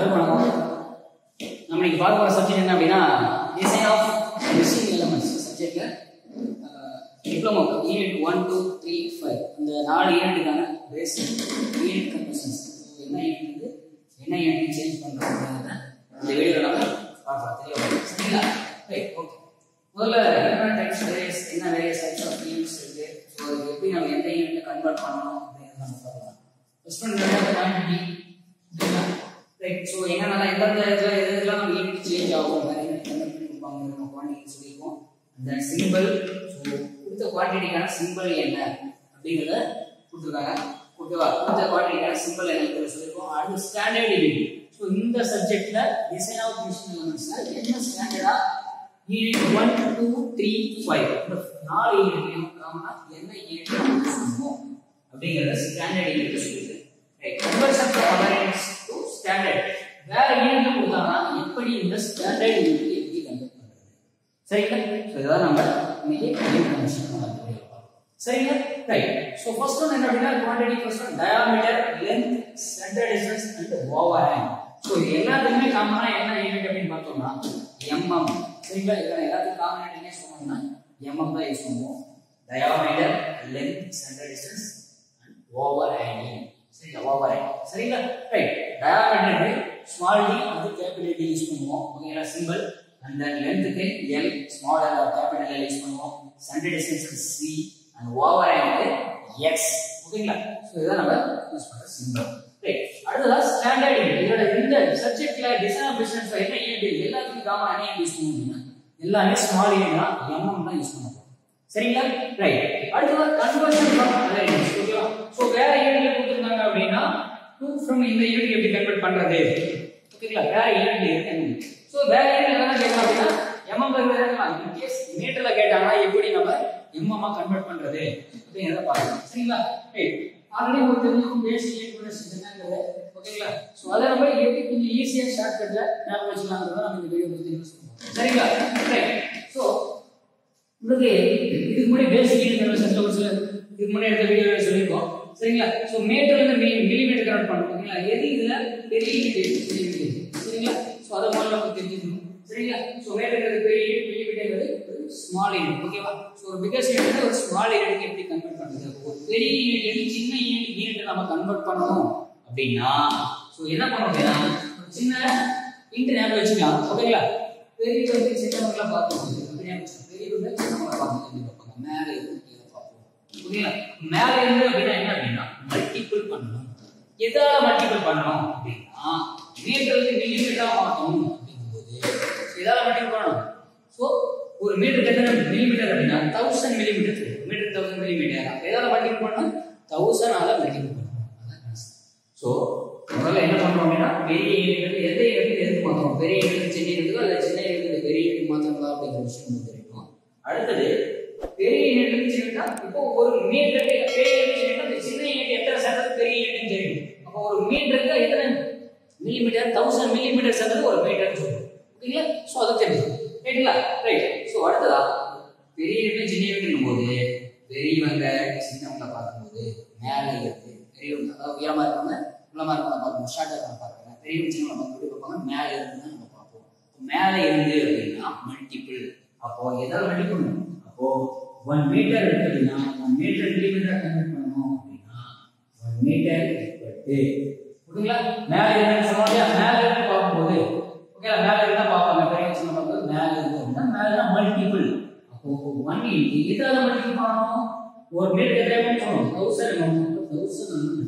எல்லாருக்கும் வணக்கம் நம்ம இன்னைக்கு பார்க்க போகிற சப்ஜெக்ட் என்ன அப்படின்னா டிசைன் ஆஃப் மிஷின் எலமெண்ட்ஸ் சப்ஜெக்ட்ல diploma unit one two three five இந்த நாலு யூனிட்டுக்கான பேஸ் யூனிட் கன்வர்ஷன்ஸ் என்ன யூனிட் என்ன யூனிட் சேஞ்ச் பண்ணுறோம் இந்த வீடியோவில் நம்ம பார்க்கலாம் தெரியல சரிங்களா ரைட் ஓகே முதல்ல என்ன டைப்ஸ் வேரியஸ் என்ன வேரியஸ் டைப்ஸ் ஆஃப் யூனிட்ஸ் இருக்கு ஸோ அது எப்படி நம்ம எந்த யூனிட்ல கன்வெர்ட் பண்ணணும் அப்படிங்கிறத நம்ம பார்க்கலாம் first one quantity right so என்னென்ன எந்தெந்த இதில் எது இதெல்லாம் நம்ம யூனிட் சேஞ்ச் ஆகும் வேற யூனிட் கன்வெர்ட் பண்ணி கொடுப்பாங்க நம்ம குவான்டிட்டி சொல்லியிருக்கோம் அந்த சிம்பிள் ஸோ கொடுத்த குவான்டிட்டிக்கான சிம்பிள் என்ன அப்படிங்கிறத கொடுத்துருக்காங்க ஓகேவா கொடுத்த குவான்டிட்டிக்கான சிம்பிள் என்ன சொல்லியிருக்கோம் அடுத்து ஸ்டாண்டர்ட் யூனிட் ஸோ இந்த சப்ஜெக்ட்ல டிசைன் ஆஃப் மிஷின் எலமெண்ட்ஸ்ல என்ன ஸ்டாண்டர்டா unit one two three five இந்த நாலு யூனிட்லையும் நாம என்ன யூனிட் யூஸ் பண்ணுவோம் அப்படிங்கிறத ஸ்டாண்டர்ட் யூனிட் சொல்லுது conversion from awareness to standard வேற யூனிட் கொடுத்தாங்கன்னா எப்படி இந்த ஸ்டாண்டர்ட் யூனிட் எப்படி கன்வெர்ட் பண்றது சரிங்களா ஸோ இதான் நம்ம இன்னைக்கு யூனிட் கன்வர்ஷன் பண்ண சரிங்களா ரைட் ஸோ ஃபர்ஸ்ட் ஒன் என்ன அப்படின்னா quantity first one diameter length centre distance and over hand so இது எல்லாத்துக்குமே காமனா என்ன யூனிட் அப்படின்னு பார்த்தோம்னா எம்எம் சரிங்களா இதெல்லாம் எல்லாத்துக்கும் காமனா என்ன சொன்னோம்னா எம்எம் தான் யூஸ் பண்ணுவோம் diameter length centre distance and overhanging சரிங்களா ஓவர் ஹேண்ட் சரிங்களா ரைட் டயாமீட்டருக்கு ஸ்மால் டி அது கேபிட்டல் டி யூஸ் பண்ணுவோம் ஓகேங்களா சிம்பிள் அண்ட் தென் லென்த்துக்கு l small or capital l use பண்ணுவோம் சென்டர் டிஸ்டன்ஸ்க்கு சி அண்ட் ஓவர் ஹேண்டுக்கு எக்ஸ் ஓகேங்களா ஸோ இதான் நம்ம யூஸ் பண்ற சிம்பிள் ரைட் அடுத்ததா ஸ்டாண்டர்ட் யூனிட் இதோட இந்த சப்ஜெக்ட்ல டிசைன் ஆஃப் பிசினஸ் என்ன யூனிட் எல்லாத்துக்கும் காமன் என்ன யூஸ் பண்ணுவீங்கன்னா எல்லாமே ஸ்மால் யூனிட் தான் எம்எம் தான் யூஸ் பண்ணுவோம் சரிங்களா ரைட் அடுத்தது கன்வர்ஷன் ஃப்ரம் அதர் யூனிட்ஸ் ஓகேவா சோ வேற யூனிட்ல கொடுத்திருந்தாங்க அப்படின்னா டூ ஃப்ரம் இந்த யூனிட் எப்படி கன்வெர்ட் பண்றது ஓகேங்களா வேற யூனிட்ல இருக்கு சோ வேற யூனிட்ல என்ன கேட்கலாம் அப்படின்னா எம்எம் இருக்கலாம் இன் கேஸ் மீட்டர்ல கேட்டாங்கன்னா எப்படி நம்ம எம்எம் கன்வெர்ட் பண்றது அப்படிங்கறத பார்க்கலாம் சரிங்களா ரைட் ஆல்ரெடி உங்களுக்கு தெரியும் பேசிக் ஈக்குவேஷன் என்னங்கிறது ஓகேங்களா சோ அதை நம்ம எப்படி கொஞ்சம் ஈஸியா ஷார்ட் கட்ல ஞாபகம் வச்சுக்கலாம்ன்றத நம்ம இந்த வீடியோ பத்தி சொல்லுவோம் சரிங்களா ரைட் சோ உங்களுக்கு இதுக்கு முன்னாடி பேசிக் யூனிட் கன்வர்ஷன்ல ஒரு சில இதுக்கு முன்னாடி எடுத்த வீடியோ சொல்லியிருக்கோம் சரிங்களா ஸோ மீட்டர்ல இருந்து மில்லி மில்லிமீட்டர் கன்வெர்ட் பண்ணுறோம் ஓகேங்களா எது இதுல பெரிய யூனிட் பெரிய யூனிட் சரிங்களா ஸோ அதை முதல்ல நமக்கு தெரிஞ்சுக்கணும் சரிங்களா ஸோ மீட்டர்ங்கிறது பெரிய யூனிட் மில்லிமீட்டர்ங்கிறது ஒரு ஸ்மால் யூனிட் ஓகேவா ஸோ ஒரு பிகஸ்ட் யூனிட் ஒரு ஸ்மால் யூனிட் எப்படி கன்வெர்ட் பண்ணுறது ஒரு பெரிய யூனிட் எது சின்ன யூனிட் யூனிட் நம்ம கன்வெர்ட் பண்ணணும் அப்படின்னா ஸோ என்ன பண்ணணும் அப்படின்னா ஒரு சின்ன இன்ட்டு ஞாபகம் வச்சுக்கலாம் ஓகேங்களா பெரிய வந்து சின்னவங்கள பார்க்கணும் அப்படியே பெரிய வந்து சின்னவங்கள பார்க்கணும் பார்ப்பாங்க மேலே இருந்து கீழே பார்ப்போம் ஓகேங்களா மேலே இருந்து அப்படின்னா என்ன அப்படின்னா மல்டிபிள் பண்ணணும் எதால மல்டிபிள் பண்ணணும் அப்படின்னா மீட்டர் வந்து மில்லிமீட்டரா மாற்றணும் அப்படிங்கும்போது எதால மல்டிபிள் பண்ணணும் ஸோ ஒரு மீட்டருக்கு எத்தனை மில்லிமீட்டர் அப்படின்னா தௌசண்ட் மில்லிமீட்டர் தெரியும் மீட்டர் தௌசண்ட் மில்லிமீட்டர் எதால மல்டிபிள் பண்ணணும் தௌசண்ட் ஆல மல்டிபிள் பண்ணணும் அதான் ஸோ முதல்ல என்ன பண்றோம் அப்படின்னா பெரிய யூனிட் எந்த யூனிட் எதுக்கு மாற்றணும் பெரிய யூனிட் சின்ன யூனிட்டுக்கு அல்லது சின்ன யூனிட் பெரிய யூனிட் மாற்றணுங்களா அப்படிங்கிற விஷயம் நமக்கு தெரியும் அடுத்தது பெரிய யூனிட் சின்னதா இப்போ ஒரு மீட்டருக்கு பெரிய யூனிட் சின்ன சின்ன யூனிட் எத்தனை சேர்ந்தது பெரிய யூனிட் தெரியும் அப்போ ஒரு மீட்டருக்கு எத்தனை மில்லிமீட்டர் தௌசண்ட் மில்லிமீட்டர் சேர்ந்தது ஒரு மீட்டர் சொல்லுவோம் ஓகேங்களா ஸோ அதை தெரியும் ரைட்டுங்களா ரைட் ஸோ அடுத்ததா பெரிய யூனிட் சின்ன யூனிட் போது பெரியவங்க சின்னவங்க பார்க்கும்போது மேலே இருக்கு பெரியவங்க அதாவது உயரமா இருக்கவங்க உள்ளமா இருக்கவங்க பார்க்கணும் ஷார்ட்டாக இருக்கவங்க பார்க்குறாங்க பெரியவங்க சின்னவங்க பார்த்து பார்ப்பாங்க மேலே இருந்து தான் நம்ம பார்ப்போம் மேலே இருந்து அப்படின்னா மல்டிபிள் அப்போ எதாவது மல்டிபிள் அப்போ ஒன் மீட்டர் இருக்கு அப்படின்னா ஒன் மீட்டர் மில்லிமீட்டர் கன்வெர்ட் பண்ணணும் அப்படின்னா ஒன் மீட்டர் ஓகேங்களா மேலே இருந்து சொன்னோம் மேலே இருந்து பார்க்கும்போது ஓகே மேலே இருந்தா பார்ப்பாங்க பெரிய சின்ன பார்க்கும்போது மேலே இருந்து அப்படின்னா மேலே மல்டிபிள் அப்போ ஒன் இன்ட்டு எதாவது மல்டிபிள் பண்ணணும் ஒரு மீட்டர் எத்தனை சொல்லணும் தௌசண்ட் தௌசண்ட்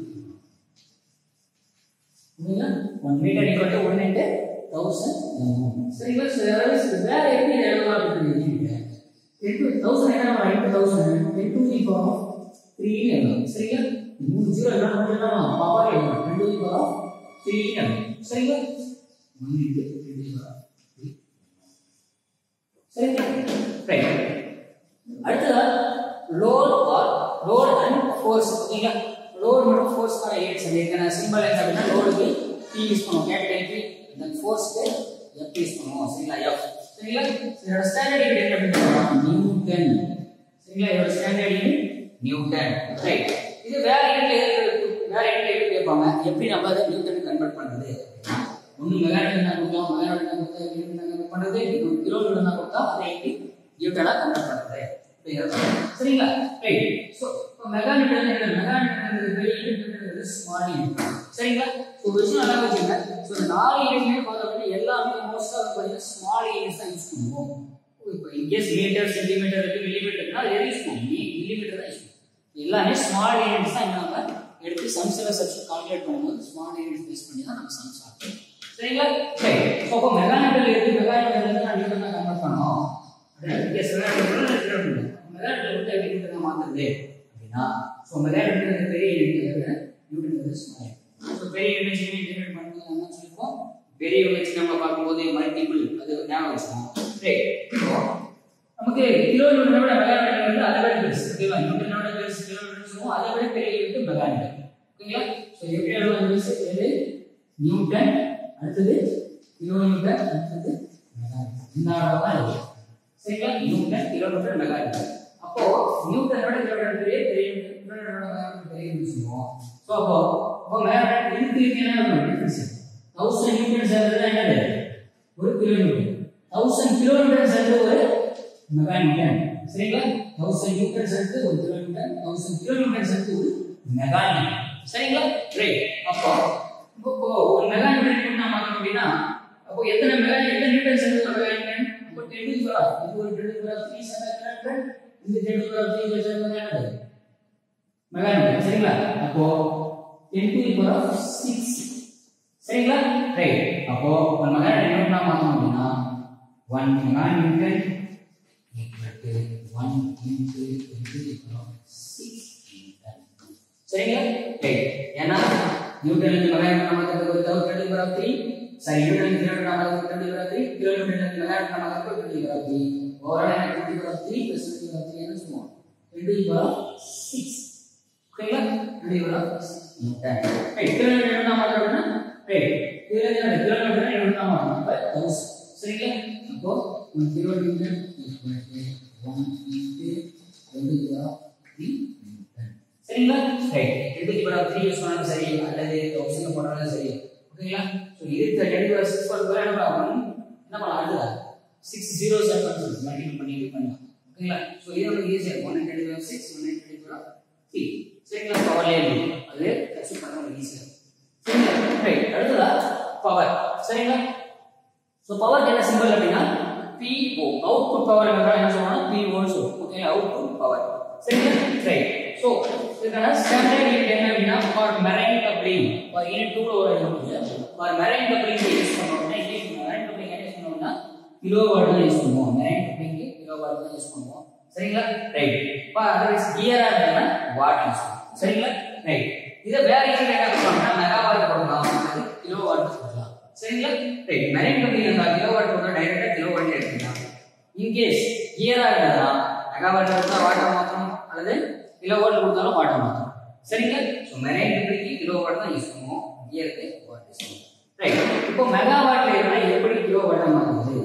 ஓகேங்களா one metre equal to one into thousand சரிங்களா சார் அதாவது வேற எப்படி எழுதலாம் அப்படின்னு இன்ட்டு தௌசண்ட் என்ன பண்ணலாம் into thousand ten to the power of three எழுதலாம் சரிங்களா மூணு ஜீரோ என்ன பண்ணலாம் பாப்பா எழுதலாம் ரெண்டு தி பவர் ஆஃப் த்ரீ எழுதலாம் சரிங்களா ஒன் இன்ட்டு ரெண்டு தி பவர் ஆஃப் த்ரீ சரிங்களா ரைட் அடுத்ததா load or load and force ஓகேங்களா லோட் மற்றும் ஃபோர்ஸ்க்கான ஏட்ஸ் ஏற்கனவே சிம்பிள் என்ன அப்படின்னா லோடுக்கு P யூஸ் பண்ணுவோம் கேபிட்டல் P தென் ஃபோர்ஸ்க்கு F யூஸ் பண்ணுவோம் சரிங்களா F சரிங்களா இதோட ஸ்டாண்டர்ட் யூனிட் என்ன அப்படின்னு நியூட்டன் சரிங்களா இதோட ஸ்டாண்டர்ட் யூனிட் நியூட்டன் ரைட் இது வேற யூனிட்ல வேற யூனிட்ல எப்படி கேட்பாங்க எப்படி நம்ம அதை நியூட்டன் கன்வெர்ட் பண்றது ஒண்ணு ஒன்று மெகானிக்கல் என்ன கொடுக்கலாம் மெகானிக்கல் என்ன கொடுத்தா நியூட்டன் என்ன பண்ணுறது கிலோ நியூட்டன் தான் கொடுத்தா அதை எப்படி நியூட்டனாக கன்வெர்ட் பண்ணுறது அப்படிங்கிறது சரிங்களா ரைட் ஸோ இப்போ மெகானிக்கல் என்ன மெகானிக்கல் பெரிய யூனிட் ஸ்மால் யூனிட் சரிங்களா ஸோ ஒரு விஷயம் நல்லா வச்சுங்க ஸோ இந்த நாலு யூனிட் பார்த்தோம் அப்படின்னா எல்லாமே மோஸ்ட்டாக பார்த்தீங்கன்னா ஸ்மால் யூனிட்ஸ் தான் யூஸ் பண்ணுவோம் இப்போ இன்கேஸ் மீட்டர் சென்டிமீட்டர் இருக்கு மில்லிமீட்டர் இருக்குன்னா அது எது யூஸ் பண்ணுவோம் மில்லிமீட்டர் தான் யூஸ் பண்ணுவோம் எல்லாமே ஸ்மால் யூனிட்ஸ் தான் நம்ம எடுத்து சம்ஸில் சப்ஸ்ட் கால்குலேட் பண்ணும்போது ஸ்மால் யூனிட்ஸ் யூஸ் பண்ணி தான் நம்ம சம்ஸ் ஆகும் சரிங்களா சரி ஸோ அப்போ மெக்கானிக்கல் இருக்கு மெக்கானிக்கல் இருந்து நான் நியூட்டன் தான் கன்வெர்ட் பண்ணோம் இன்கேஸ் மெக்கானிக்கல் மெக்கானிக்கல் வந்து எப்படி நியூட்டன் மாற்றுறது அப்படின்னா ஸோ மெக்கானிக்கல் பெரிய யூனிட் நியூட்டன் வந்து ஸ்மால் ஸோ பெரிய யூனிட் சின்ன யூனிட் பண்ணும்போது நம்ம என்ன சொல்லியிருக்கோம் பெரிய யூனிட் நம்ம பார்க்கும்போது மல்டிபிள் அது ஞாபகம் வச்சுக்கோம் ரைட் நமக்கு கிலோ நியூட்டனோட மெகானிக்கல் வந்து அதை விட பெருசு ஓகேவா நியூட்டனோட பெருசு கிலோ நியூட்டன் சொல்லுவோம் அதை விட பெரிய யூனிட் மெகானிக்கல் ஓகேங்களா ஸோ எப்படி எழுதுவோம் பெருசு எது நியூட்டன் அடுத்தது கிலோ நியூட்டன் அடுத்தது மெகானிக்கல் இந்த ஆர்டர் தான் இது சரிங்களா நியூட்டன் கிலோ நியூட்டன் மெகானிக்கல் அப்போ நியூட்டனோட கிலோ நியூட்டன் பெரிய பெரிய நியூட்டனோட மெகானிக்கல் பெரிய யூனிட் சொல்லுவோம் ஸோ அப்போ அப்போ மெகானிக்கல் இதுக்கு என்ன டிஃபரன்ஸ் தௌசண்ட் நியூட்டன் சேர்ந்தது என்னது ஒரு kilo newton thousand kilo newton சேர்ந்து ஒரு மெகா நியூட்டன் சரிங்களா தௌசண்ட் நியூட்டன் சேர்த்து ஒரு kilo newton thousand kilo newton சேர்த்து ஒரு மெகா நியூட்டன் சரிங்களா ரைட் அப்போ இப்போ இப்போ ஒரு மெகா நியூட்டன் நான் மாற்றணும் அப்படின்னா அப்போ எத்தனை மெகா எத்தனை நியூட்டன் சேர்ந்து ஒரு மெகா நியூட்டன் அப்போ டென் டு பவர் இது ஒரு ten to power three seven இந்த ten to power three seven என்னது மெகா நியூட்டன் சரிங்களா அப்போ டென் டு பவர் சிக்ஸ் சரிங்களா ரைட் அப்போ ஒரு மெகா நியூட்டன் மாற்றணும் அப்படின்னா one mega newton equal to 1 into 10 to the power 6 Newton. சரிங்களா ரைட் ஏன்னா நியூட்டன் இருந்து மெகா நியூட்டன் நமக்கு ஒரு தவிர டென் பவர் 3 சரி நியூட்டன் இருந்து கிலோ நியூட்டன் நமக்கு டென் பவர் 3 கிலோ நியூட்டன் இருந்து மெகா நியூட்டன் நமக்கு டென் பவர் 3 ஓவரால் எனக்கு ten power 3 plus ten power 3 என்ன சொல்லுவோம் டென் பவர் 6 ஓகேங்களா ten power newton right kilo newton நாம அப்படின்னா right kilo newton kilo newton newton நாம அப்ப 1000 சரிங்களா அப்போ 1 kilo Newton equal to 1 into 10 to the power 3 newton சரிங்களா right 10 to the power 3 use பண்ணாலும் சரி அல்லது 1000 போட்டாலும் சரி ஓகேங்களா சோ இது 10 to the power 6 போடுறது என்ன பண்ணலாம் என்ன பண்ணலாம் அடுத்ததா 6 zeros ஆட் பண்ணி மல்டிபிள் பண்ணி இது பண்ணலாம் ஓகேங்களா சோ இது நமக்கு ஈஸியா 1 10 to the power 6 1 10 to the power 3 சரிங்களா பவர்ல எழுதி அது சப்ஸ்டிட் பண்ண நமக்கு ஈஸியா சரிங்களா ரைட் அடுத்ததா பவர் சரிங்களா சோ பவர் என்ன சிம்பிள் அப்படின்னா PO அவுட்புட் பவர் என்றால் என்ன சொல்றோம்னா PO ன்னு சொல்றோம் ஓகே அவுட்புட் பவர் சரிங்களா ரைட் சோ இதுக்கான ஸ்டாண்டர்ட் யூனிட் என்ன அப்படின்னா for marine coupling for unit 2 ல ஒரு unit for marine coupling use பண்ணோம்னா இது மெரைன் கப்ளிங் என்ன யூஸ் பண்ணுவோம்னா கிலோ வாட் தான் யூஸ் பண்ணுவோம் மெரைன் கப்ளிங் கிலோ வாட் தான் யூஸ் பண்ணுவோம் சரிங்களா ரைட் ஃபார் அதர்வைஸ் கியரா இருந்தா வாட் யூஸ் பண்ணுவோம் சரிங்களா ரைட் இத வேற யூனிட் என்ன பண்ணுவாங்கன்னா மெகா வாட் போடலாம் அல்லது கிலோ வாட் போடலாம் சரிங்களா ரைட் மெரைன் கப்ளிங் இருந்தா கிலோ வாட் போட்டா டைரக்டா கிலோ வாட் எடுத்துக்கலாம் இன் கேஸ் கியரா இருந்தா மெகா வாட் கொடுத்தா வாட்டா மாத்தணும் அல்லது கிலோ வாட் கொடுத்தாலும் வாட்டா மாத்தணும் சரிங்களா சோ மெரைன் கப்ளிங்க்கு கிலோ வாட் தான் யூஸ் பண்ணுவோம் கியருக்கு வாட் யூஸ் பண்ணுவோம் ரைட் இப்போ மெகா வாட்ல இருந்தா எப்படி கிலோ வாட்டா மாத்துறது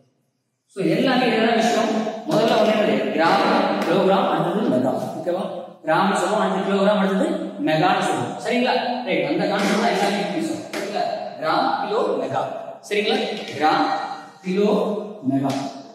சோ எல்லாமே இதுதான் விஷயம் முதல்ல ஒண்ணு என்னது கிராம் கிலோகிராம் அடுத்தது மெகா ஓகேவா கிராம் சொல்லுவோம் அடுத்து கிலோகிராம் அடுத்தது மெகான்னு சொல்லுவோம் சரிங்களா ரைட் அந்த கான்செப்ட் தான் எல்லாமே பேசுவோம் சரிங்களா கிராம் கிலோ மெகா சரிங்களா கிராம் கிலோ மெகா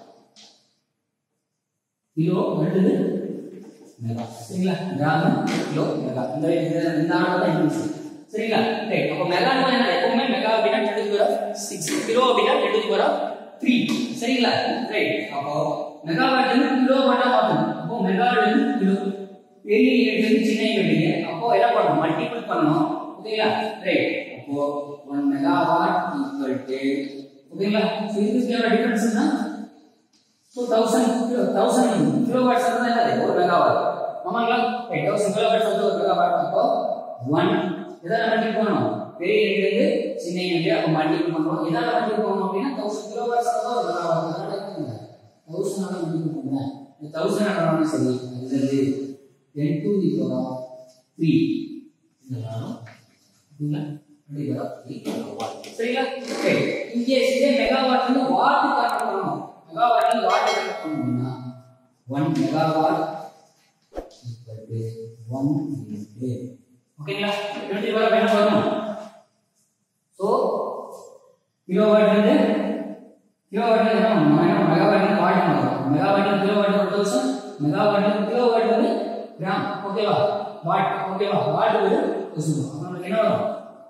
கிலோ அடுத்தது மெகா சரிங்களா கிராம் கிலோ மெகா இந்த இந்த இந்த ஆர்டர் தான் இங்கிலீஷ் சரிங்களா ரைட் அப்போ மெகா என்ன எப்பவுமே மெகா அப்படின்னா டென் டு பவர் 6 கிலோ அப்படின்னா டென் டு பவர் 3 சரிங்களா ரைட் அப்போ மெகாவாட் இருந்து கிலோ வாட்டா மாத்தணும் அப்போ மெகாவாட் இருந்து கிலோ பெரிய யூனிட் இருந்து சின்ன யூனிட் அப்போ என்ன பண்ணணும் மல்டிபிள் பண்ணணும் ஓகேங்களா ரைட் அப்போ 1 மெகாவாட் ஈக்குவல் டு ஓகேங்களா சோ இதுக்கு எவ்வளவு டிஃபரன்ஸ்னா so thousand kilo thousand kilo watts வந்து என்னது ஒரு மெகாவாட் ஆமாங்களா ரைட் தௌசண்ட் கிலோ வாட்ஸ் வந்து ஒரு மெகாவாட் அப்போ ஒன் எதால மல்டிபிள் பண்ணணும் பெரிய யூனிட்லேருந்து சின்ன யூனிட் அப்போ மல்டிபிள் பண்ணுறோம் எதால மல்டிபிள் பண்ணணும் அப்படின்னா தௌசண்ட் கிலோ வாட்ஸ் வந்து ஒரு மெகாவாட் அதனால என்ன தௌசண்ட் மல்டிபிள் பண்ணுறேன் இந்த தௌசண்ட் ஆனாலும் சரி இது ten to the power three இதனாலும் ஓகேங்களா டுவெண்ட்டி பவர் த்ரீ சரிங்களா சரி இங்கே இதே மெகாவாட் வந்து வாட் கன்வெர்ட் பண்ணணும் மெகாவாட் வந்து வாட் கன்வெர்ட் பண்ணணும்னா 1 மெகாவாட் ஈக்குவல் டு 1 யூனிட் ஓகேங்களா டுவெண்ட்டி பவர் என்ன வரும் ஸோ கிலோவாட் வந்து கிலோவாட் என்ன மெகாவாட் வாட் மாறும் மெகாவாட் கிலோவாட் ஒரு தௌசண்ட் மெகாவாட் கிலோவாட் வந்து கிராம் ஓகேவா வாட் ஓகேவா வாட் ஒரு தௌசண்ட் நமக்கு என்ன வரும்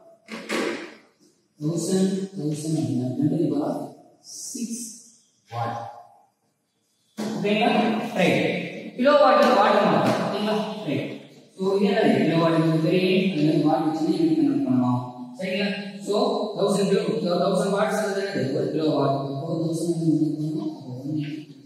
தௌசண்ட் தௌசண்ட் அப்படின்னா ரெண்டு இப்போ சிக்ஸ் வாட் ஓகேங்களா ரைட் கிலோ வாட் வாட் மாறும் ஓகேங்களா ரைட் ஸோ இது என்னது கிலோ வாட் தெரியும் அது வாட் வச்சு எப்படி கன்வெர்ட் பண்ணலாம் சரிங்களா so thousand kilo thousand watts அது என்னது ஒரு கிலோ வாட் இப்போ தௌசண்ட் பண்ணணும் அப்போ ஒன்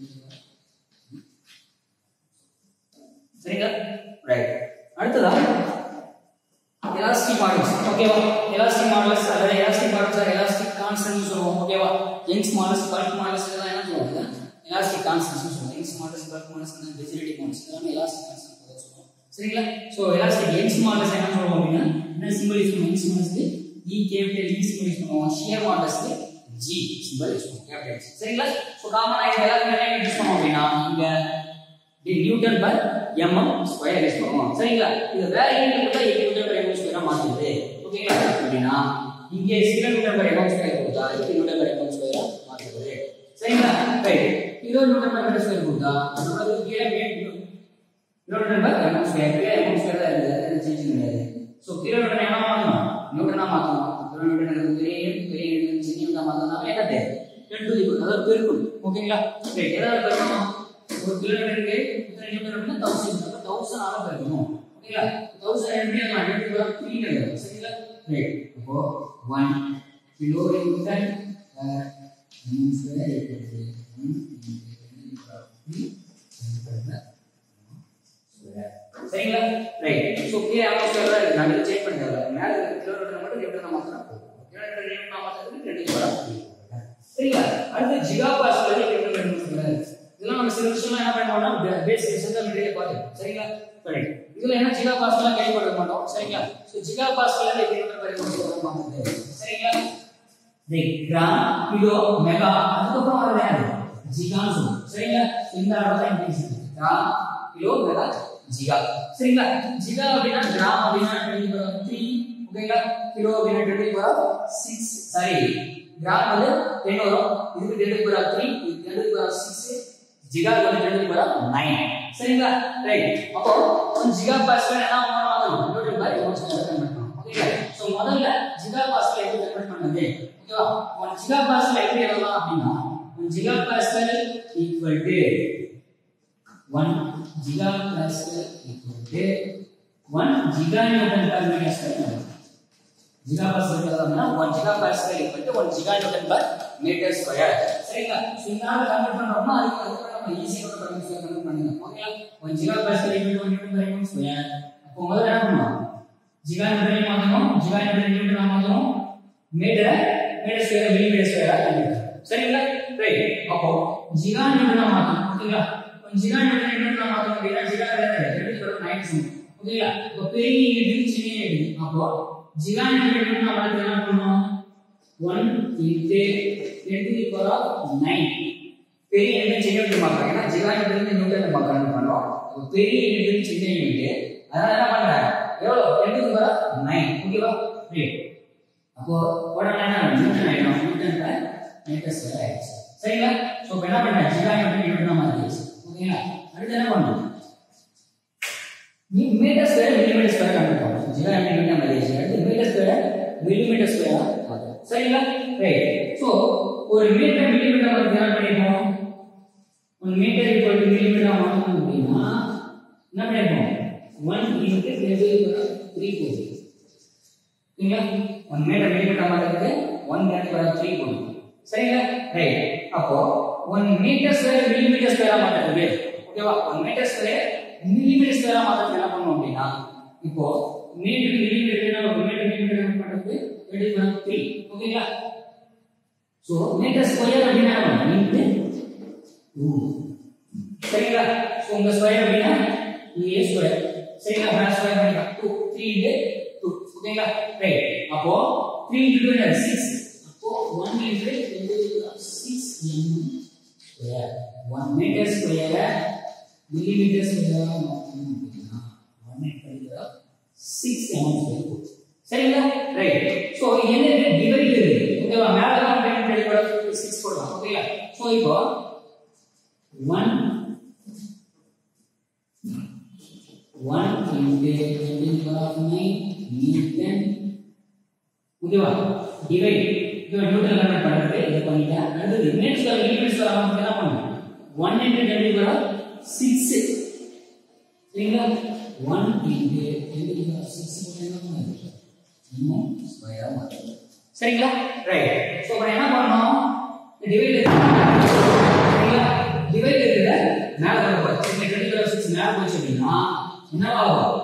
சரிங்களா ரைட் அடுத்ததா எலாஸ்டிக் மாடல்ஸ் ஓகேவா எலாஸ்டிக் மாடல்ஸ் அல்லது எலாஸ்டிக் மாடல்ஸ் எலாஸ்டிக் கான்ஸ்டன்ட் சொல்லுவோம் ஓகேவா யங்ஸ் மாடல்ஸ் பல்க் மாடல்ஸ் இதெல்லாம் என்ன சொல்லுவாங்க எலாஸ்டிக் கான்ஸ்டன்ட் சொல்லுவோம் யங்ஸ் மாடல்ஸ் பல்க் மாடல்ஸ் டெசிலிட்டி மாடல்ஸ் இதெல்லாம் எலாஸ்டிக் கான்ஸ்டன்ட் சொல்லுவோம் சரிங்களா சோ எலாஸ்டிக் யங்ஸ் மாடல்ஸ் என்ன சொல்லுவோம் அப்படின்னா என்ன சிம்பிள் யூஸ் பண்ணுவோம் யங்ஸ் மாடல்ஸ்க்கு e capital e simple use பண்ணுவோம் ஷியர் மாடல்ஸ்க்கு ஜி சிம்பிள் யூஸ் பண்ணுவோம் கேபிட்டல் சரிங்களா சோ காமனா இது எல்லாத்துக்கும் என்ன யூஸ் பண்ணுவோம் அப்படின்னா இங்க newton per MM square use பண்ணுவோம் சரிங்களா இது வேற எங்க கொடுத்தா நியூட்டன் பர் எம்எம் ஸ்கொயரா மாத்துது ஓகேங்களா அப்படின்னா இங்கே கிலோமீட்டர் பர் எம்எம் ஸ்கொயர் கொடுத்தா இது நியூட்டன் பர் எம்எம் ஸ்கொயரா மாத்துது சரிங்களா right kilo newton per metre square கொடுத்தா அதோட கீழே கிலோமீட்டர் பர் எம்எம் ஸ்கொயர் கீழே எம்எம் ஸ்கொயர் தான் இருக்குது அது சேஞ்ச் கிடையாது ஸோ கிலோமீட்டர் என்ன மாத்தணும் நியூட்டனா மாத்தணும் கிலோமீட்டர் பெரிய பெரிய சின்ன மாத்தணும் என்னது டென் டு தி அதாவது பெருக்கும் ஓகேங்களா ரைட் ஏதாவது பெருக்கணும் ஒரு கிலோமீட்டருக்கு இத்தனை நியூட்டன் அப்படின்னா தௌசண்ட் அப்போ தௌசண்ட் ஆக பெருக்கணும் ஓகேங்களா தௌசண்ட் எப்படி நம்ம எப்படி வரும் த்ரீ கிடையாது சரிங்களா ரைட் அப்போ ஒன் கிலோ நியூட்டன் ஸ்கொயர் சரிங்களா ரைட் ஸோ கீழே அட்மாஸ்பியர் தான் இருக்கு நாங்கள் சேஞ்ச் பண்ண தேவை மேலே கிலோமீட்டர் மட்டும் நியூட்டன் மாத்தினா போதும் கிலோமீட்டர் நியூட்டன் மாத்திரத்துக்கு ரெண்டு வரும் சரிங்களா அடுத்து ஜிகா பாஸ்கல் நியூட்டன் சொல்றாரு இதெல்லாம் நம்ம சில விஷயம்லாம் என்ன பண்ணுவோம்னா பேசிக் சென்டர் மெட்டீரியல் பார்த்துக்கோம் சரிங்களா ரைட் இதுல என்ன ஜிகா பாஸ்கல் கேள்விப்பட மாட்டோம் சரிங்களா ஸோ ஜிகா பாஸ்கல் எப்படி நியூட்டன் பர் மீட்டர் மாத்துது சரிங்களா தி கிராம் கிலோ மெகா அதுக்கப்புறம் வரது யாரு ஜிகான்னு சொல்லுவோம் சரிங்களா இந்த அளவு தான் increase gram kilo mega giga சரிங்களா ஜிகா அப்படின்னா கிராம் அப்படின்னா டுவெண்ட்டி பவர் த்ரீ ஓகேங்களா கிலோ அப்படின்னா twenty power six sorry gram வந்து டென் வரும் இதுக்கு டுவெண்ட்டி பவர் த்ரீ இது டுவெண்ட்டி பவர் சிக்ஸ் ஜிகா வந்து டுவெண்ட்டி பவர் நைன் சரிங்களா ரைட் அப்போ ஒரு ஜிகா பாஸ்கல் என்ன பண்ணணும் டுவெண்ட்டி பவர் எவ்வளோ கன்வெர்ட் பண்ணணும் ஓகேங்களா ஸோ முதல்ல ஜிகா பாஸ்கல் எப்படி கன்வெர்ட் பண்ணது ஓகேவா ஒன் ஜிகா பாஸ்கல் எப்படி எழுதலாம் அப்படின்னா one giga pascal equal to 1 gigapascal equal to 1 giganewton per meter square gigapascal எழுதணும்னா 1 gigapascal equal to 1 giganewton per meter square சரிங்களா சோ இந்த ஆள கன்வெர்ட் பண்றோம்னா அதுக்கு அதுக்கு நம்ம ஈஸியா கூட பண்ணி கன்வெர்ட் பண்ணிடலாம் ஓகேங்களா 1 gigapascal equal to 1 newton per meter square அப்போ முதல்ல என்ன பண்ணணும் giganewton மாத்தணும் giganewton newton மாத்தணும் மீட்டர் மீட்டர் ஸ்கொயர் மில்லிமீட்டர் ஸ்கொயரா கன்வெர்ட் சரிங்களா ரைட் அப்போ giganewton மாத்தணும் ஓகேங்களா ஜிகா நியூட்டன் என்ன மாத்தணும் அப்படின்னா ஜிகா ரெண்டு பேரும் நைன் சம் ஓகேங்களா இப்போ பெரிய யூனிட் சின்ன யூனிட் அப்போ ஜிகா நியூட்டன் என்ன மாத்த என்ன பண்ணணும் 1 into 10 to the power of 9 பெரிய யூனிட் சின்ன யூனிட் மாத்தலாம் ஏன்னா ஜிகா நியூட்டன் நியூட்டன் நம்ம கன்வெர்ட் பண்றோம் அப்போ பெரிய யூனிட் சின்ன யூனிட் அதனால என்ன பண்றேன் எவ்வளவு 10 டு தி பவர் ஆஃப் 9 ஓகேவா ரைட் அப்போ உடனே என்ன நியூட்டன் ஆயிடும் நியூட்டன் பை மீட்டர் ஸ்கொயர் ஆயிடுச்சு சரிங்களா சோ இப்போ என்ன பண்றேன் ஜிகா நியூட்டன் நியூட்டன் மாத்திடுச்சு ஓகேங்களா அடுத்து என்ன பண்ணணும் நீ மீட்டர் ஸ்கொயர் மில்லிமீட்டர் ஸ்கொயர் கண்டுபிடிக்கணும் ஜீரோ மில்லிமீட்டர் மாதிரி அடுத்து மீட்டர் ஸ்கொயர் மில்லிமீட்டர் ஸ்கொயர் சரிங்களா ரைட் சோ ஒரு மீட்டர் மில்லிமீட்டர் வந்து என்ன பண்ணிருக்கோம் ஒரு மீட்டர் ஈக்குவல் டு மில்லிமீட்டர் மாத்தணும் அப்படின்னா என்ன பண்ணிருக்கோம் 1 இன்டு 10 த்ரீ போகுது சரிங்களா ஒன் மீட்டர் மில்லிமீட்டர் மாத்திரத்துக்கு ஒன் மீட்டர் த்ரீ போகுது சரிங்களா ரைட் அப்போ ஒன் மீட்டர் ஸ்கொயர் மில்லிமீட்டர் ஸ்கொயரா மாத்துறது ஓகேவா ஒன் மீட்டர் ஸ்கொயர் மில்லிமீட்டர் ஸ்கொயரா மாத்துறது என்ன பண்ணுவோம் அப்படின்னா இப்போ மீட்டர் மில்லிமீட்டர் ஒரு மீட்டர் மில்லிமீட்டர் பண்றது ரெடி பண்ண த்ரீ ஓகேங்களா சோ மீட்டர் ஸ்கொயர் அப்படின்னா என்ன இன்டு டூ சரிங்களா சோ உங்க ஸ்கொயர் அப்படின்னா ஏ ஸ்கொயர் சரிங்களா நான் ஸ்கொயர் பண்ணிக்கலாம் டூ த்ரீ இன்டு டூ ஓகேங்களா ரைட் அப்போ த்ரீ இன்டு டூ சிக்ஸ் அப்போ one into six M square one metre square millimetre square மாற்றணும் அப்படின்னா one metre six M square சரிங்களா ரைட் ஸோ என்ன டிவைட் ஓகேவா மேலே பவர் சிக்ஸ் போடலாம் ஓகேங்களா ஸோ இப்போ one one into ten power nine newton ஓகேவா டிவைட் இப்போ நியூட்டன் கன்வெர்ட் பண்றது இதை பண்ணிட்டேன் அடுத்தது மினிட்ஸ் வர லிமிட்ஸ் வர நமக்கு என்ன பண்ணணும் one into ten power six சரிங்களா one into ten power six என்ன பண்ணுது இன்னும் ஸ்கொயரா மாற்றுது சரிங்களா ரைட் ஸோ அப்புறம் என்ன பண்ணணும் டிவைட் சரிங்களா டிவைட் இருக்கிற மேல வர போகுது இந்த டென் பவர் சிக்ஸ் மேல போச்சு அப்படின்னா என்னவாகும்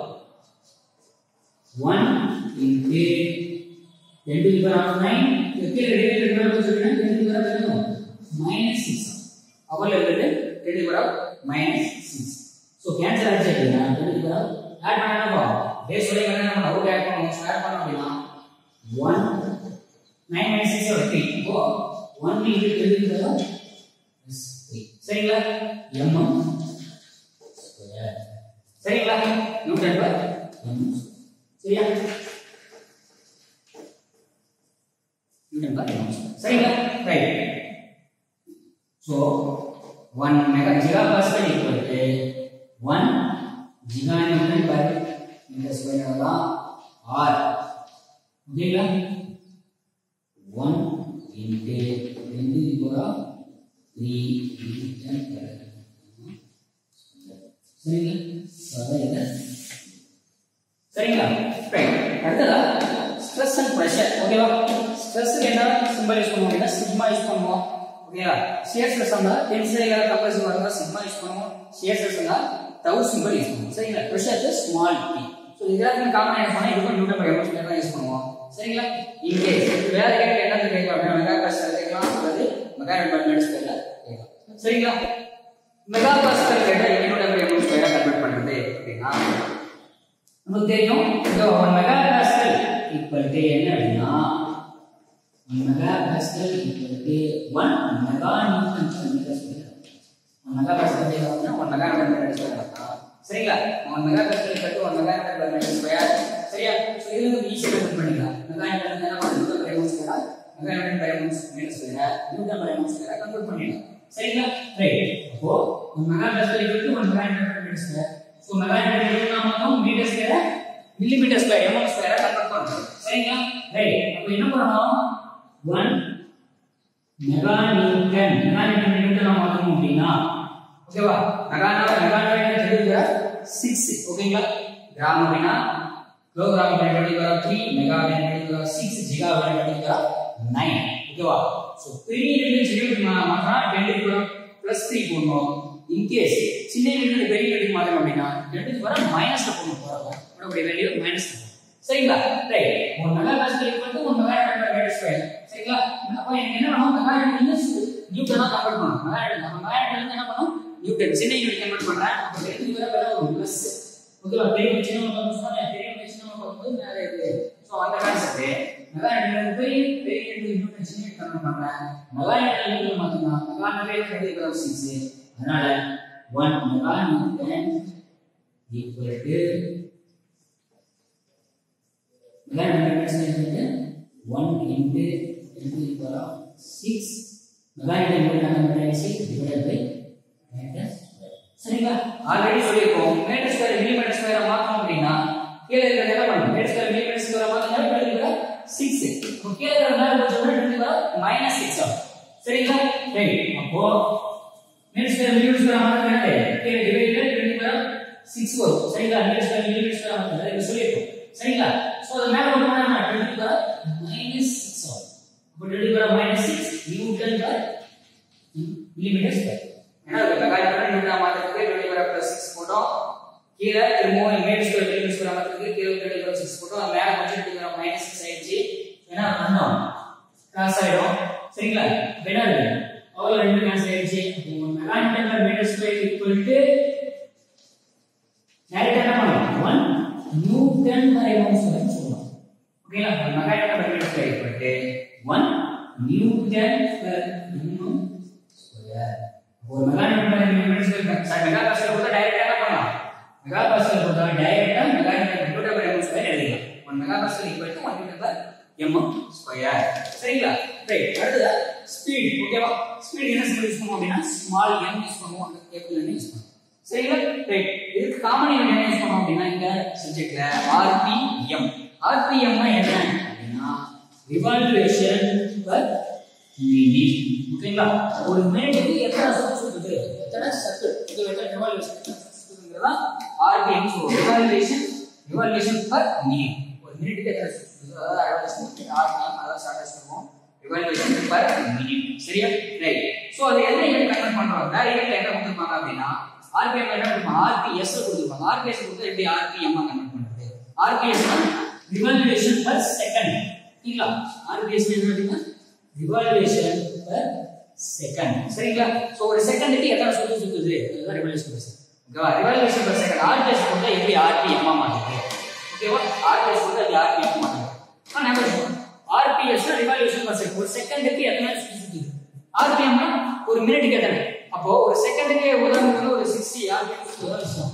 one into ten to power nine கீழே டிவைட் இருக்கிற சொல்லுங்க ten to power minus six அவள் இருக்கிறது ten to power minus six so cancel ஆச்சு அப்படின்னா டென் டு பவர் ஆட் பண்ண என்ன பண்ணும் பேஸ் சொல்லி என்ன நம்ம அவுட் ஆட் பண்ணுவோம் ஸ்கொயர் பண்ணோம் அப்படின்னா ஒன் நைன் மைனஸ் சிக்ஸ் ஒரு த்ரீ இப்போ one into ten to power சரிங்களா எம் ஸ்கொயர் சரிங்களா நியூட்டன் பர் எம் சரியா நியூட்டன் பர் எம் சரிங்களா right so one mega giga pascal equal to one giga newton per metre square தான் ஆர் ஓகேங்களா one into ரெண்டு கூட த்ரீ நியூட்டன் பர் சரிங்களா சரிங்களா சரிங்களா ரைட் அடுத்ததா ஸ்ட்ரெஸ் அண்ட் ப்ரெஷர் ஓகேவா ஸ்ட்ரெஸ்க்கு என்ன சிம்பிள் யூஸ் பண்ணுவோம் அப்படின்னா சிக்மா யூஸ் பண்ணுவோம் ஓகேவா ஷியர் ஸ்ட்ரெஸ் இருந்தா டென்சிட்டி கம்ப்ரஷன் வரதா சிக்மா யூஸ் பண்ணுவோம் ஷியர் ஸ்ட்ரெஸ் இருந்தா டவு சிம்பிள் யூஸ் பண்ணுவோம் சரிங்களா ப்ரெஷருக்கு ஸ்மால் பி ஸோ இதெல்லாம் காமன் என்ன பண்ணா இதுக்கு நியூட்டன் பை எமோஷன் தான் யூஸ் பண்ணுவோம் சரிங்களா இங்கே வேற கேட்க என்ன கேட்கலாம் அப்படின்னா மெகா ப்ரெஷர் கேட்கலாம் அல்லது மெகா நியூட்டன் ஸ்கொயர்ல கேட்கலாம் சரிங்களா மெகா பாஸ்கல் கேட்டா நியூட்டன் பை எமோஷன் ஸ்கொயரா கன்வெர்ட் பண்றது அப்படின்னா நமக்கு தெரியும் இந்த one mega pascal equal to என்ன அப்படின்னா one mega pascal equal to one mega newton per metre square one mega pascal அப்படின்னா one mega newton per metre square சரிங்களா one mega pascal equal to one mega newton per metre square சரியா so இது வந்து ஈஸியாக convert பண்ணிக்கலாம் mega newton என்ன பண்ணுறது newton per amount square mega newton per amount metre square newton per amount square convert பண்ணிடலாம் சரிங்களா ரைட் அப்போ one mega pascal equal to one mega newton per metre square so mega newton நாம metre square millimetre square MM ஸ்கொயரா convert பண்றோம் சரிங்களா right அப்ப என்ன பண்ணணும் 1 mega newton mega newton newton மாத்தணும் அப்படினா ஓகேவா மெகா மெகா நியூட்டன் தெரியுங்க 6 ஓகேங்களா கிராம் அப்படினா கிலோகிராம் கன்வெர்ட் பண்ணி 3 மெகா கன்வெர்ட் பண்ணி 6 ஜிகா கன்வெர்ட் பண்ணி 9 ஓகேவா சோ பெரிய யூனிட் சின்ன மாத்தினா 10 கூட பிளஸ் 3 போடணும் இன் கேஸ் சின்ன யூனிட் பெரிய யூனிட் மாத்தணும் அப்படினா 10 வர மைனஸ்ல போடணும் போறோம் உடைய வேல்யூ மைனஸ் சரிங்களா ரைட் ஒரு மெகா பாஸ்கல் ஈக்குவல் டு ஒரு மெகா நியூட்டன் மீட்டர் ஸ்கொயர் சரிங்களா அப்ப எனக்கு என்ன பண்ணணும் மெகா நியூட்டன் நியூட்டனா கன்வெர்ட் பண்ணணும் மெகா நியூட்டன் நம்ம மெகா நியூட்டன் என்ன பண்ணணும் நியூட்டன் சின்ன யூனிட் கன்வெர்ட் பண்றேன் அப்ப ரெண்டு வர வேற ஒரு பிளஸ் ஓகேவா பெரிய சின்ன நம்ம சொன்னா பெரிய சின்ன பார்க்கும்போது மேல இருக்கு சோ அந்த கான்செப்ட் மெகா நியூட்டன் பெரிய பெரிய நியூட்டன் சின்ன யூனிட் கன்வெர்ட் பண்றேன் மெகா நியூட்டன் நியூட்டன் மாத்தினா மெகா நியூட்டன் ரெண்டு வர 6 அதனால 1 mega newton equal to Then minutes into 1 into 10 to the power of 6 mega into mathematics divided by meter square. சரிங்களா ஆல்ரெடி சொல்லியிருக்கோம் மீட்டர் ஸ்கொயர் மில்லிமீட்டர் ஸ்கொயர் மாத்தணும் அப்படின்னா கீழே இருக்கிறது என்ன பண்ணணும் மீட்டர் ஸ்கொயர் மில்லிமீட்டர் ஸ்கொயர் மாத்தணும் கீழே சிக்ஸ் கீழே இருக்கிற மேல போச்சோம்னா மைனஸ் சிக்ஸ் ஆகும் சரிங்களா ரைட் அப்போ மீட்டர் ஸ்கொயர் மில்லிமீட்டர் ஸ்கொயர் மாத்தணும் என்ன கீழே டிவைடட் டுவெண்ட்டி பவர் சிக்ஸ் வரும் சரிங்களா மீட்டர் ஸ்கொயர் மில்லிமீட்டர் ஸ்கொயர் மாத்தணும் இதை சொல்லியிருக்கோம் சரிங்களா சோ அது மேல கொண்டு போனா என்ன 20 பவர் மைனஸ் 6 ஆகும் அப்போ 20 power minus 6 newton per millimetre square ஏன்னா அது மெகானிக்கல் நியூட்டன் மாத்திரத்துக்கு 20 பவர் பிளஸ் 6 போட்டோம் கீழே திரும்பவும் மீட்டர் ஸ்கொயர் மில்லிமீட்டர் ஸ்கொயர் மாத்திரத்துக்கு கீழே 20 பவர் 6 போட்டோம் அது மேல கொஞ்சம் 20 பவர் மைனஸ் 6 ஆயிடுச்சு ஏன்னா பண்ணோம் கிராஸ் ஆயிடும் சரிங்களா பெனா இருக்கு அவ்வளவு ரெண்டு கேன்சல் ஆயிடுச்சு mechanical per metre square equal to டைரக்டா என்ன பண்ணலாம் 1 நியூட்டன் பர் எம்எம் ஸ்கொயர் சொல்லலாம் ஓகேங்களா mechanical per metre square equal to 1 newton per MM square ஒரு mechanical per metre square sir mega pascal கொடுத்தா டைரக்டா என்ன பண்ணலாம் மெகா பாஸ்கல் கொடுத்தா டைரக்டா mechanical newton per MM square எழுதிக்கலாம் 1 mega pascal equal to 1 newton per MM square சரிங்களா right அடுத்தது ஸ்பீட் ஓகேவா ஸ்பீட் என்ன சிம்பிள் யூஸ் பண்ணுவோம் அப்படின்னா ஸ்மால் m யூஸ் பண்ணுவோம் அந்த கேபிட்டல் n யூஸ் பண்ணுவோம் சரிங்களா ரைட் இதுக்கு காமன் யூனிட் என்ன யூஸ் பண்ணுவோம் அப்படின்னா இந்த சப்ஜெக்ட்ல rpm rpm னா என்ன அப்படின்னா ரிவால்வேஷன் பர் மினிட் ஓகேங்களா ஒரு மினிட்டுக்கு எத்தனை சுத்து சுத்துது எத்தனை சர்க்கிள் இது எத்தனை ரிவால்வேஷன் சுத்துதுங்கிறதா rpm சொல்லுவோம் ரிவால்வேஷன் ரிவால்வேஷன் பர் மினிட் ஒரு மினிட்டுக்கு எத்தனை சுத்து சுத்துது அதாவது ரிவால்வேஷன் rpm அதாவது ஸ்டார்ட் பண்ணுவோம் ரிவால்வேஷன் பர் மினிட் சரியா ரைட் சோ அது எந்த யூனிட் கன்வெர்ட் பண்றோம் வேற யூனிட் என்ன கொடுத்திருப்பாங்க அப்படின்னா rpm என்ன கொடுப்பாங்க rps கொடுத்திருப்பாங்க rps கொடுத்து எப்படி rpm ஆ கன்வெர்ட் பண்றது rps ரிவால்வேஷன் பர் செகண்ட் சரிங்களா rps என்ன அப்படின்னா ரிவால்வேஷன் பர் செகண்ட் சரிங்களா சோ ஒரு செகண்டுக்கு எத்தனை சுத்து சுத்துது அதுதான் ரிவால்வேஷன் பர் செகண்ட் ஓகேவா ரிவால்வேஷன் பர் செகண்ட் rps கொடுத்தா எப்படி rpm ஆ மாத்துது ஓகேவா rps கொடுத்தா எப்படி rpm ஆ மாத்துது ஆ ஞாபகம் ஆர்பிஎஸ் ரிவால்யூஷன் பர் செகண்ட் ஒரு செகண்டுக்கு எத்தனை சுத்தி சுத்துது ஆர்பிஎம் ஒரு மினிட்டுக்கு எத்தனை அப்போ ஒரு செகண்டுக்கு உதாரணத்துக்கு ஒரு சிக்ஸ்டி ஆர்பிஎம் சுத்தம்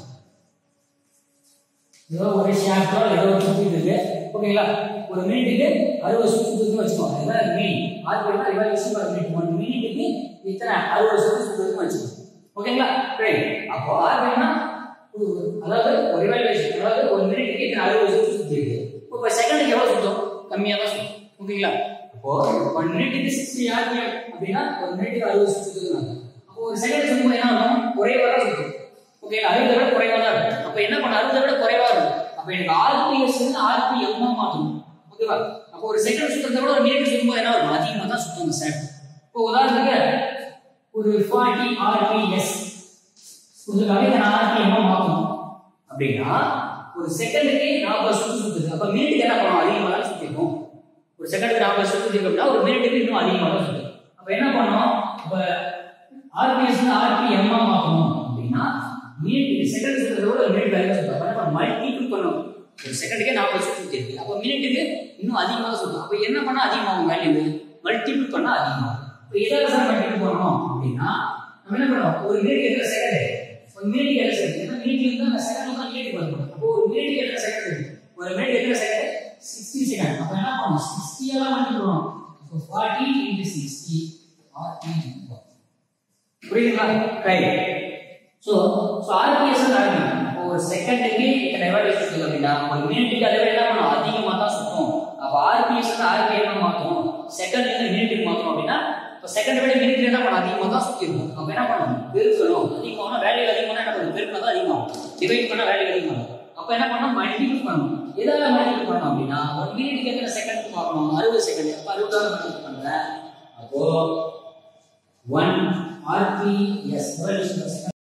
ஏதோ ஒரு ஷாப்டோ ஏதோ ஒரு சுத்திட்டு இருக்கு ஓகேங்களா ஒரு மினிட்டுக்கு அறுபது சுத்து சுத்துன்னு வச்சுக்கோங்க இதுதான் minute RPM revolution per minute ஒரு மினிட்டுக்கு இத்தனை அறுபது சுத்து சுத்துன்னு வச்சுக்கோங்க ஓகேங்களா ரைட் அப்போ ஆர்பிஎம்னா அதாவது ஒரு ரிவால்யூஷன் அதாவது ஒரு மினிட்டுக்கு இத்தனை அறுபது சுத்து சுத்தி இருக்கு இப்போ செகண்டுக்கு எவ்வளவு சுத்தம் கம்மியாக தான் சுத்தும் ஓகேங்களா அப்போ ஒன் மினிட்டுக்கு சிக்ஸ்டி ஆர்பிஎம் அப்படின்னா ஒரு மினிட்டுக்கு அறுபது சுத்துதுங்க அப்போ ஒரு செகண்ட் சுத்தும்போது என்ன ஆகும் குறைவா தான் சுத்தும் ஓகேங்களா அறுபதை விட குறைவா தான் இருக்கும் அப்போ என்ன பண்ண அறுபதை விட குறைவா இருக்கும் அப்போ எனக்கு ஆர்பிஎஸ் ஆர்பிஎம் தான் மாற்றணும் ஓகேவா அப்போ ஒரு செகண்ட் சுத்தத்தை விட ஒரு மினிட் சுத்தும்போது என்ன ஆகும் அதிகமாக தான் சுத்தும் அந்த செகண்ட் இப்போ உதாரணத்துக்கு ஒரு ஃபார்ட்டி ஆர்பிஎஸ் இதுக்காக இதை நான் ஆர்பிஎம் மாற்றணும் அப்படின்னா ஒரு செகண்டுக்கு நாற்பது சுத்து சுத்துது அப்ப மினிட்டுக்கு என்ன பண்ணும் அதிகமாக தான் சுத்திக்கும் ஒரு செகண்டுக்கு நாற்பது சுத்து சுத்தி அப்படின்னா ஒரு மினிட்டுக்கு இன்னும் அதிகமாக தான் சுத்தும் அப்ப என்ன பண்ணோம் இப்ப ஆர்பிஎஸ் ஆர்பிஎம் மாற்றணும் அப்படின்னா மினிட்டுக்கு செகண்ட் சுத்துறத விட ஒரு மினிட் வேலை சுத்தும் அப்ப என்ன பண்ணணும் மல்டிபிள் பண்ணணும் ஒரு செகண்டுக்கே நாற்பது சுத்து சுத்தி இருக்கு அப்ப மினிட்டுக்கு இன்னும் அதிகமாக சுத்தும் அப்ப என்ன பண்ணா அதிகமாகும் வேல்யூ மல்டிபிள் பண்ணா அதிகமாகும் இப்போ இதில் சார் மல்டிபிள் பண்ணணும் அப்படின்னா நம்ம என்ன பண்ணோம் ஒரு மினிட் எத்தனை செகண்ட் ஒரு மினிட் எத்தனை செகண்ட் ஏன்னா மினிட்ல இருந்து அந்த செகண்ட் தான் மினிட் பண்ணணும் அப்போ ஒரு மினிட் எத்தனை செகண்ட் இருக்கு ஒரு மினிட் எத்தனை செகண்ட் 60 செகண்ட் அப்ப என்ன பண்ணணும் 60 எல்லாம் மல்டிபிள் பண்ணணும் அப்போ 40 into 60 or 3 புரியுதுங்களா right so so RPS RPM ஒரு செகண்டுக்கு இத்தனை எவாலுவேஷன் சுத்துது அப்படின்னா ஒரு மினிட்டுக்கு அதை விட என்ன பண்ணும் அதிகமா தான் சுத்தும் அப்ப ஆர்பிஎஸ் ஆர்பிஎம் மாத்தணும் செகண்ட்ல இருந்து மினிட்டுக்கு மாத்தணும் அப்படின்னா இப்போ செகண்ட் விட மினிட்ல என்ன பண்ணும் அதிகமாக தான் சுத்தி இருக்கும் அப்ப என்ன பண்ணணும் பெருக்கணும் அதிகமான வேல்யூ அதிகமான என்ன பண்ணும் பெருக்கினா தான் அதிகமாகும் டிவைட் பண்ணா வேல்யூ அதிகமாகும் அப்ப என்ன பண்ணணும் மல்டிபிள் பண்ணணும் எதால மல்டிபிள் பண்ணணும் அப்படின்னா ஒரு மினிட்டுக்கு எத்தனை செகண்ட் பார்க்கணும் அறுபது செகண்ட் அப்ப அறுபதால மல்டிபிள் பண்றேன் அப்போ ஒன் ஆர்பிஎஸ்